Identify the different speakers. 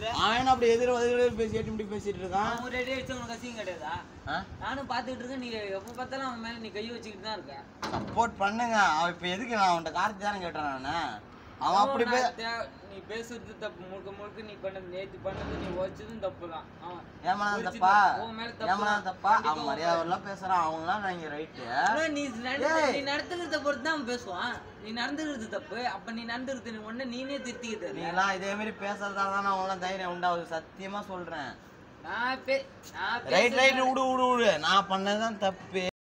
Speaker 1: அவன் என்ன அப்படி எதிர எதிர பேசி எட்டு இப்படி பேசிட்டு இருக்கான்
Speaker 2: அவன் ஒரு அடி அடிச்சா உனக்கு அசிங்கம் கிடையாதா
Speaker 1: ஆ?
Speaker 2: நானும் பார்த்துக்கிட்டு இருக்கேன் நீ எப்போ பார்த்தாலும் அவன் மேல நீ கை வச்சுக்கிட்டு தான் இருக்க
Speaker 1: சப்போர்ட் பண்ணுங்க அவன் இப்ப எதுக்கு நான் அவன்கிட்ட கார்த்தி தானே கேட்டேன் நானு அவன் அப்படி பே
Speaker 2: நான் தே- நீ பேசுறது தப்பு முழுக்க முழுக்க நீ பண்ணது நேத்து பண்ணது நீ வச்சதும் தப்பு தான் அவன்
Speaker 1: ஏமனா
Speaker 2: புரிச்சுது.
Speaker 1: தப்பா
Speaker 2: உன் மேல தப்பு
Speaker 1: ஏமனா
Speaker 2: தான்.
Speaker 1: தப்பா
Speaker 2: கண்டிப்பா
Speaker 1: அவன்
Speaker 2: உன்
Speaker 1: மரியாதை எல்லாம் பேசுறான் அவங்களாம் நான் இங்க ரைட்டு
Speaker 2: ஆனா நீ நடந்து
Speaker 1: ஏய்.
Speaker 2: நீ நடந்துக்கிறத பொறுத்து தான் அவன் பேசுவான் நீ நடந்துக்கிறது தப்பு அப்ப நீ நடந்துக்கிறது நீ ஒண்ணு நீனே திருத்திக்கிட்டு
Speaker 1: நீங்களாம் இதே மாதிரி பேசுறதால தான் அவங்களாம் தைரியம் உண்டாகுது சத்தியமா சொல்றேன்
Speaker 2: நான் பே நான்
Speaker 1: ரைட் ரைட் விடு விடு விடு நான் பண்ணதுதான் தப்பு